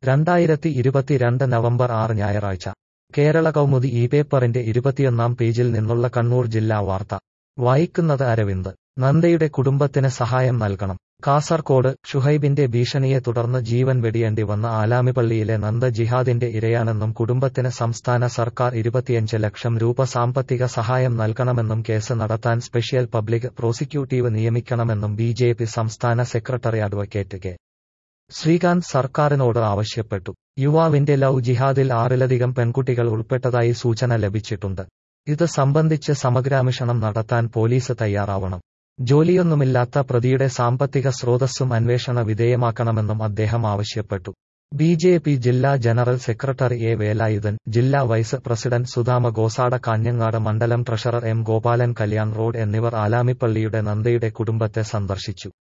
രണ്ടായിരത്തി ഇരുപത്തിരണ്ട് നവംബർ ആറ് ഞായറാഴ്ച കേരള കൗമുദി ഈ പേപ്പറിന്റെ ഇരുപത്തിയൊന്നാം പേജിൽ നിന്നുള്ള കണ്ണൂർ ജില്ലാ വാർത്ത വായിക്കുന്നത് അരവിന്ദ് നന്ദയുടെ കുടുംബത്തിന് സഹായം നൽകണം കാസർകോട് ഷുഹൈബിന്റെ ഭീഷണിയെ തുടർന്ന് ജീവൻ വെടിയേണ്ടി വന്ന ആലാമിപ്പള്ളിയിലെ നന്ദ ജിഹാദിന്റെ ഇരയാണെന്നും കുടുംബത്തിന് സംസ്ഥാന സർക്കാർ ഇരുപത്തിയഞ്ച് ലക്ഷം രൂപ സാമ്പത്തിക സഹായം നൽകണമെന്നും കേസ് നടത്താൻ സ്പെഷ്യൽ പബ്ലിക് പ്രോസിക്യൂട്ടീവ് നിയമിക്കണമെന്നും ബി ജെ പി സംസ്ഥാന സെക്രട്ടറി അഡ്വക്കേറ്റ് കെ ശ്രീകാന്ത് സർക്കാരിനോട് ആവശ്യപ്പെട്ടു യുവാവിന്റെ ലവ് ജിഹാദിൽ ആറിലധികം പെൺകുട്ടികൾ ഉൾപ്പെട്ടതായി സൂചന ലഭിച്ചിട്ടുണ്ട് ഇത് സംബന്ധിച്ച് സമഗ്രാന്വേഷണം നടത്താൻ പോലീസ് തയ്യാറാവണം ജോലിയൊന്നുമില്ലാത്ത പ്രതിയുടെ സാമ്പത്തിക സ്രോതസ്സും അന്വേഷണ വിധേയമാക്കണമെന്നും അദ്ദേഹം ആവശ്യപ്പെട്ടു ബി ജെ പി ജില്ലാ ജനറൽ സെക്രട്ടറി എ വേലായുധൻ ജില്ലാ വൈസ് പ്രസിഡന്റ് സുധാമ ഗോസാട കാഞ്ഞങ്ങാട് മണ്ഡലം treasurer M Gopalan Kalyan road എന്നിവർ ആലാമിപ്പള്ളിയുടെ നന്ദയുടെ കുടുംബത്തെ സന്ദർശിച്ചു